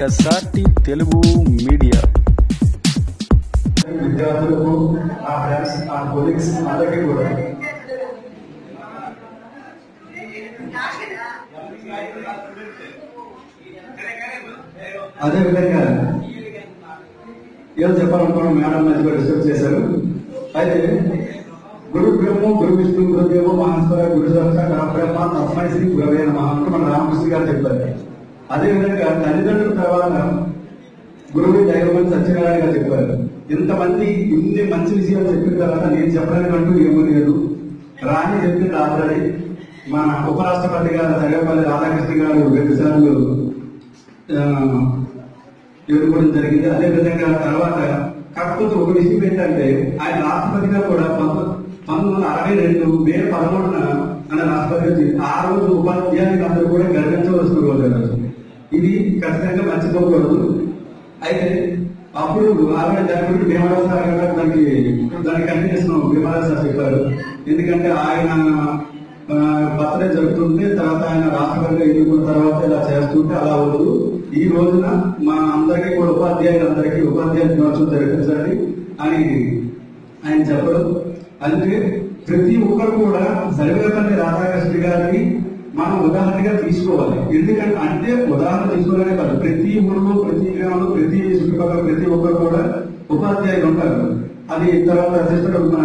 SRT Telugu media విద్యార్థులకు ఆ friends ఆ కొలీగ్స్ అందరికీ కూడా అదే విధంగా ఏం చెప్పాలనుకున్నాం మేడం మధ్యలో డిస్కస్ చేశారు అయితే గురు బ్రహ్మ గురు విష్ణు గురుదేవ మహేశ్వర గురు సాక్షాత్ బ్రహ్మ తస్మై శ్రీ గురవే నమః అంటూ మన రామకృష్ణ గారు చెప్పారు అదే విధంగా తల్లిదండ్రుల తర్వాత గురువు దైవమని సత్యనారాయణ గారు చెప్పారు ఇంతమంది ఇన్ని మంచి విషయాలు చెప్పిన తర్వాత నేను చెప్పడానికి అంటూ ఏమీ లేదు రాని చెప్పింది ఆల్రెడీ మన ఉపరాష్ట్రపతి గారు సర్వేపల్లి రాధాకృష్ణ గారు రెండు సార్లు ఎదుర్కోవడం జరిగింది అదే విధంగా తర్వాత కాకపోతే ఒక విషయం ఏంటంటే ఆయన రాష్ట్రపతిగా కూడా పంతొ- పంతొమ్మిది వందల అరవై రెండు మే పదమూడున ఆయన రాష్ట్రపతి వచ్చింది ఆ రోజు ఉపాధ్యాయులు అందరూ కూడా గర్వించవలసిన రోజు ఆ రోజు. ఇది ఖచ్చితంగా మర్చిపోకూడదు అయితే అప్పుడు ఆవిడ దాని గురించి భీమరాజు సార్ గారు దానికి దానికి కంటిన్యూషన్ భీమరాజు సార్ చెప్పారు ఎందుకంటే ఆయన బర్త్డే జరుగుతుంటే తర్వాత ఆయన రాష్ట్రపతిగా ఎన్నుకున్న తర్వాత ఇలా చేస్తుంటే అలా వద్దు ఈ రోజున మా అందరికీ కూడా ఉపాధ్యాయులందరికీ ఉపాధ్యాయ దినోత్సవం జరిపించండి అని ఆయన చెప్పడం అందుకే ప్రతి ఒక్కరు కూడా సర్వేపల్లి రాధాకృష్ణ గారిని మనం ఉదాహరణగా తీసుకోవాలి ఎందుకంటే అంటే ఉదాహరణ తీసుకోవాలనే కాదు ప్రతి ఊళ్ళో ప్రతి గ్రామంలో ప్రతి చుట్టుపక్కల ప్రతి ఒక్కరు కూడా ఉపాధ్యాయులు ఉంటారు అది తర్వాత సిస్టర్ మన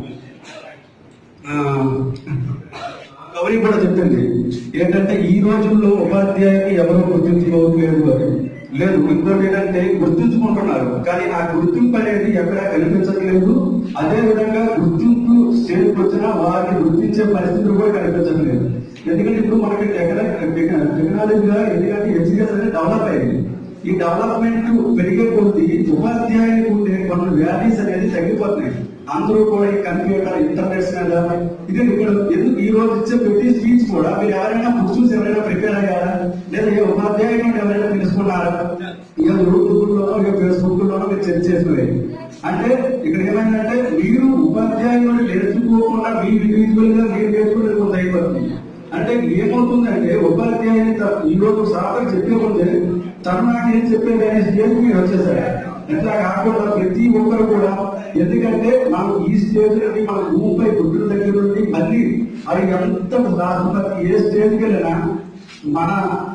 ఆ, గౌరీ కూడా చెప్తుంది ఏంటంటే ఈ రోజుల్లో ఉపాధ్యాయుని ఎవరో గుర్తించుకోవట్లేదు అని లేదు ఇంకోటి ఏంటంటే గుర్తించుకుంటున్నారు కానీ ఆ గుర్తింపు అనేది ఎక్కడ కనిపించట్లేదు అదే విధంగా గుర్తింపు స్టేజ్కి వచ్చినా వారిని గుర్తించే పరిస్థితులు కూడా కనిపించట్లేదు ఎందుకంటే ఇప్పుడు మనకి టెక్నాలజీగా ఎందుకంటే ఎడ్యుకేషన్ అనేది డెవలప్ అయింది ఈ డెవలప్మెంట్ పెరిగే కొద్దీ ఉపాధ్యాయులకు ఉండే కొన్ని వ్యాలీస్ అనేది తగ్గిపోతున్నాయి అందరూ కూడా ఈ కంప్యూటర్ ఇంటర్నెట్స్ మీద ఇది ఇక్కడ ఎందుకు ఈ రోజు ఇచ్చే ప్రతి స్పీచ్ కూడా మీరు ఎవరైనా బుక్స్ చూసి ఎవరైనా ప్రిపేర్ అయ్యారా లేదా ఏ ఉపాధ్యాయులు నుండి ఎవరైనా తెలుసుకున్నారా ఇక యూట్యూబ్ లోనో ఇక ఫేస్బుక్ లోనో మీరు చెక్ చేసుకునేది అంటే ఇక్కడ ఏమైందంటే మీరు ఉపాధ్యాయులు నుండి నేర్చుకోకుండా మీ ఇండివిజువల్ గా మీరు నేర్చుకునేది కొంత అయిపోతుంది అంటే ఏమవుతుందంటే ఉపాధ్యాయుని త- ఈ రోజు సార్ చెప్పే ముందే తను నాకు ఏం చెప్పేది అనే స్టేజ్ మీరు వచ్చేసారు ఎట్లా కాకుండా ప్రతి ఒక్కరు కూడా ఎందుకంటే మనం ఈ స్టేజ్ నుండి మన భూమిపై పుట్టిన దగ్గర నుండి మళ్ళీ అది ఎంత రాష్ట్రపతి ఏ స్టేజ్కి వెళ్ళినా మన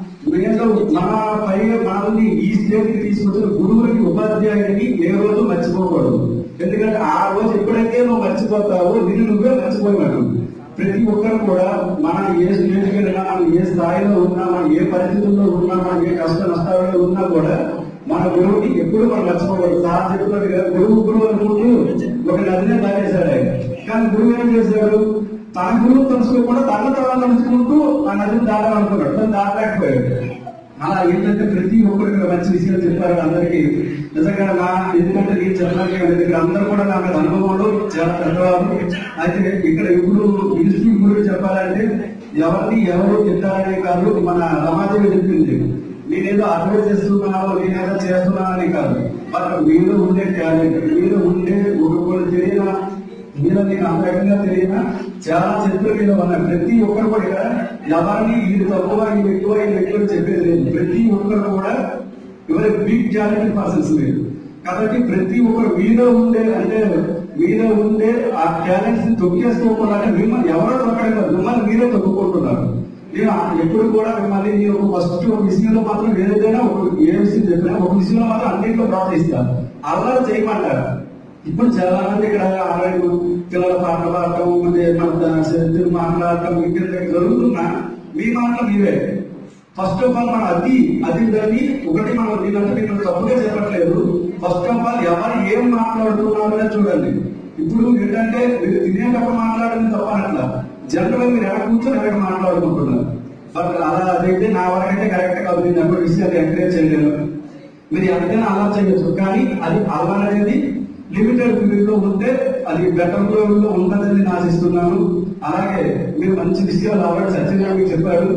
మీద మన పై మనల్ని ఈ స్టేజ్కి తీసుకొచ్చిన గురువులకి ఉపాధ్యాయుడిని ఏ రోజు మర్చిపోకూడదు ఎందుకంటే ఆ రోజు ఎప్పుడైతే నువ్వు మర్చిపోతావో నిన్ను నువ్వే మర్చిపోయినట్టు ప్రతి ఒక్కరు కూడా మనం ఏ స్టేజ్కి వెళ్ళినా మనం ఏ స్థాయిలో ఉన్నా మనం ఏ పరిస్థితుల్లో ఉన్నా మనం ఏ కష్ట నష్టాల్లో ఉన్నా కూడా మన గురువుని ఎప్పుడు మనం మర్చిపోకూడదు సార్ చెప్పినట్టుగా గురువు గురువు అనుకుంటూ ఒక నదినే దాటేశాడు ఆయన కానీ గురువు ఏం చేశాడు తన గురువు తెలుసుకోకుండా తన తల నడుచుకుంటూ ఆ నదిని దాటాలనుకున్నాడు తను దాటలేకపోయాడు అలా ఏంటంటే ప్రతి ఒక్కరు ఇక్కడ మంచి విషయాలు చెప్పారు అందరికీ నిజంగా నా ఎందుకంటే నేను చెప్పడానికి లేదు. ఇక్కడ అందరూ కూడా నా మీద అనుభవంలో చాలా పెద్దవారు అయితే ఇక్కడ ఇప్పుడు ఇన్స్టిట్యూట్ గురించి చెప్పాలంటే ఎవరిని ఎవరు తింటారనే కాదు మన సమాజం చెప్పింది నేనేదో అడ్వైజ్ చేస్తున్నాను నేనేదో చేస్తున్నానని కాదు బట్ మీలో ఉండే టాలెంట్ మీలో ఉండే ఒక తెలియన మీలో నేను అంతకంగా తెలియన చాలా చెట్లు మీద ఉన్నాయి ప్రతి ఒక్కరు కూడా ఇక్కడ ఎవరిని ఇది తక్కువ ఇది ఎక్కువ ఇది ఎక్కువ చెప్పేది లేదు ప్రతి ఒక్కరు కూడా ఎవరి బిగ్ టాలెంట్ పర్సన్స్ మీరు కాబట్టి ప్రతి ఒక్కరు మీలో ఉండే అంటే మీలో ఉండే ఆ టాలెంట్స్ ని తొక్కేసుకోకుండా అంటే మిమ్మల్ని ఎవరో తొక్కడం కాదు మిమ్మల్ని మీరే తొక్కుకుంటున్నారు నేను ఎప్పుడు కూడా మిమ్మల్ని నేను ఒక ఫస్ట్ ఒక విషయంలో మాత్రం ఏదైనా ఒక ఏ విషయం చెప్పినా ఒక విషయంలో మాత్రం అన్నింటిలో ప్రోత్సహిస్తాను అలా చేయమంటారు ఇప్పుడు చాలా మంది ఇక్కడ ఆరోగ్యం పిల్లల పాటలు పాడటం అంటే మన శక్తులు మాట్లాడటం ఇక్కడ జరుగుతున్నా మీ మాటలు మీవే ఫస్ట్ ఆఫ్ ఆల్ మన అది అది దాన్ని ఒకటి మనం దీనంతా మీరు తప్పుగా చెప్పట్లేదు ఫస్ట్ ఆఫ్ ఆల్ ఎవరు ఏం మాట్లాడుతున్నారనే చూడండి ఇప్పుడు ఏంటంటే మీరు తినేటప్పుడు మాట్లాడడం తప్ప అట్లా జనరల్ మీరు ఎక్కడ కూర్చొని ఎక్కడ మాట్లాడుకుంటున్నారు బట్ అలా అదైతే నా వరకైతే కరెక్ట్ కాదు నేను ఎప్పుడు విషయాలు ఎంకరేజ్ చేయలేను మీరు ఎంతైనా అలా చేయొచ్చు కానీ అది అలా అనేది లిమిటెడ్ పీరియడ్ లో ఉంటే అది బెటర్ లో ఉంటుందని నేను ఆశిస్తున్నాను అలాగే మీరు మంచి విషయాలు ఆల్రెడీ సత్యంగా మీకు చెప్పారు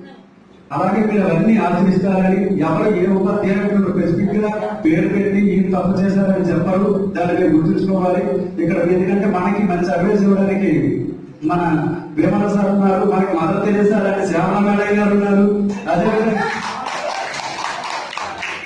అలాగే మీరు అవన్నీ ఆచరిస్తారని ఎవరు ఏ ఉపాధ్యాయుడు స్పెసిఫిక్ గా పేరు పెట్టి ఈ తప్పు చేశారని చెప్పరు దాన్ని మీరు గుర్తుంచుకోవాలి ఇక్కడ ఎందుకంటే మనకి మంచి అడ్వైస్ ఇవ్వడానికి మన విమల సార్ ఉన్నారు మనకి మదర్ తెరేసా లాంటి శ్యామల మేడయ్య గారు ఉన్నారు అదేవిధంగా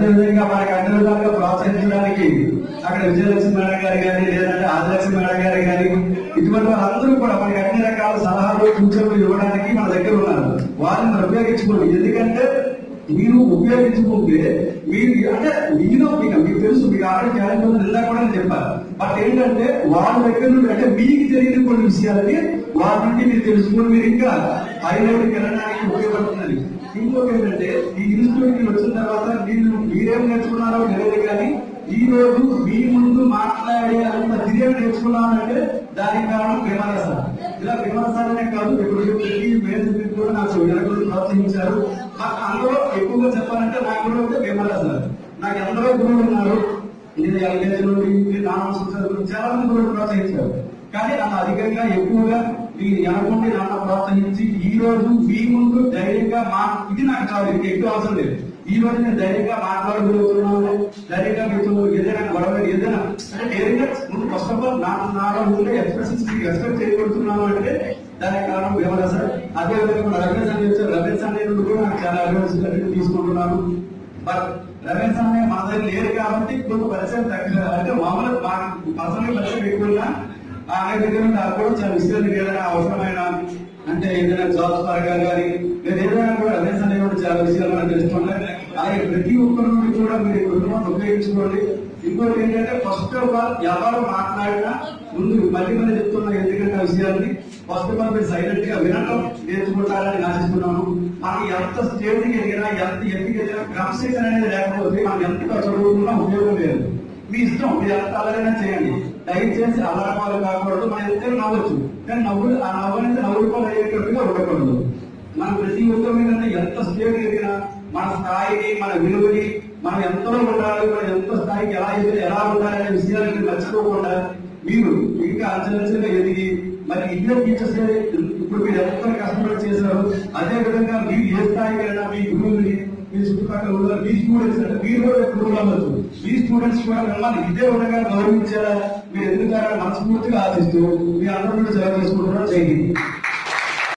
అదేవిధంగా మనకి అన్ని విధాలుగా ప్రోత్సహించడానికి అక్కడ విజయలక్ష్మి మేడం గారు కానీ లేదంటే ఆదిలక్ష్మి మేడం గారు కానీ ఇటువంటి వాళ్ళందరూ కూడా మనకి అన్ని రకాల సలహాలు సూచనలు ఇవ్వడానికి మన దగ్గర ఉన్నారు వారిని ఉపయోగించుకోండి ఎందుకంటే మీరు ఉపయోగించుకుంటే మీరు అంటే మీలో మీకు మీకు తెలుసు మీకు ఆల్రెడీ టాలెంట్ ఉందని ఇందాక కూడా నేను చెప్పాను బట్ ఏంటంటే వాళ్ళ దగ్గర నుండి అంటే మీకు తెలియని కొన్ని విషయాలని వాళ్ళ నుండి మీరు తెలుసుకుని మీరు ఇంకా హై లెవెల్కి వెళ్ళడానికి ఉపయోగపడుతుందని ఇంకొకటి ఏంటంటే ఈ ఇన్స్టిట్యూట్ కి వచ్చిన తర్వాత మీరు మీరేం నేర్చుకున్నారో తెలియదు కానీ ఈ రోజు మీ ముందు మాట్లాడే అంత ధైర్యం నేర్చుకున్నానంటే దానికి కారణం విమల సార్ ఇలా విమల సార్ అనే కాదు ఇప్పుడు ప్రతి మేనేజ్మెంట్ కూడా నాకు వెనక ప్రోత్సహించారు నాకు అందులో ఎక్కువగా చెప్పాలంటే నాకు కూడా ఉంటే విమల సార్ నాకు ఎందరో గురువులు ఉన్నారు నేను ఎల్కేజీ నుండి మీరు నాన్న సంవత్సరాల నుండి చాలా మంది కూడా ప్రోత్సహించారు కానీ నన్ను అధికంగా ఎక్కువగా మీ వెనకుండి నన్ను ప్రోత్సహించి ఈ రోజు మీ ముందు ధైర్యంగా మా ఇది నాకు చాలు ఇంకా ఎక్కువ అవసరం లేదు ఈ రోజు నేను ధైర్యంగా మాట్లాడగలుగుతున్నాను ధైర్యంగా మీతో ఏదైనా గొడవ ఏదైనా అంటే ధైర్యంగా ముందు ఫస్ట్ ఆఫ్ ఆల్ నా నాలో ఉండే ఎక్స్ప్రెషన్స్ మీకు ఎక్స్పెక్ట్ చేయగలుగుతున్నాను అంటే దానికి కారణం విమల సార్ అదే విధంగా రమేష్ అని వచ్చారు రమేష్ అనే నుండి కూడా నాకు చాలా అడ్వాన్స్ తీసుకుంటున్నాను బట్ రమేష్ అనే మా దగ్గర లేరు కాబట్టి ఇప్పుడు పరిచయం తగ్గ అంటే మామూలు పర్సనల్ పరిచయం ఎక్కువగా ఆయన దగ్గర నాకు కూడా చాలా విషయాలు ఏదైనా అవసరమైన అంటే ఏదైనా జాబ్స్ పరంగా కానీ లేదా ఏదైనా కూడా రమేష్ అనే కూడా చాలా విషయాలు మనకు తెలుసుకున్నాయి అలాగే ప్రతి ఒక్కరి నుండి కూడా మీరు కుటుంబం ఉపయోగించుకోండి ఇంకోటి ఏంటంటే ఫస్ట్ ఆఫ్ ఆల్ ఎవరు మాట్లాడినా ముందు మళ్ళీ మళ్ళీ చెప్తున్నా ఎందుకంటే ఆ విషయాన్ని ఫస్ట్ ఆఫ్ ఆల్ మీరు సైలెంట్ గా వినటం నేర్చుకుంటారని ఆశిస్తున్నాను మనకి ఎంత స్టేజ్కి ఎదిగినా ఎంత ఎత్తుకి ఎదిగినా క్రమశిక్షణ అనేది లేకపోతే మనం ఎంత చదువుకున్నా ఉపయోగం లేదు మీ ఇష్టం మీరు ఎంత అలరైనా చేయండి దయచేసి అలరపాలు కాకూడదు మనం ఎంత నవ్వచ్చు కానీ నవ్వులు ఆ నవ్వు అనేది నవ్వుడు పాలు అయ్యేటట్టుగా ఉండకూడదు మనం ప్రతి ఒక్కరి మీద ఎంత స్టేజ్ ఎదిగినా మన స్థాయిని మన విలువని మనం ఎంతలో ఉండాలి మనం ఎంత స్థాయికి ఎలా ఎదిగి ఎలా ఉండాలి అనే విషయాలని మర్చిపోకుండా మీరు ఇంకా అంచెలంచెలుగా ఎదిగి మరి ఇండియన్ టీచర్స్ ఇప్పుడు మీరు ఎంత కష్టపడి చేశారో అదే విధంగా మీరు ఏ స్థాయికి అయినా మీ గురువుని మీ చుట్టుపక్కల ఉన్న మీ స్టూడెంట్స్ అంటే మీరు కూడా గురువులు అవ్వచ్చు మీ స్టూడెంట్స్ కూడా మిమ్మల్ని ఇదే విధంగా గౌరవించేలా మీరు ఎందుకు మనస్ఫూర్తిగా ఆశిస్తూ మీ అందరూ కూడా సెలవు చేసుకుంటున్నారు జై హింద్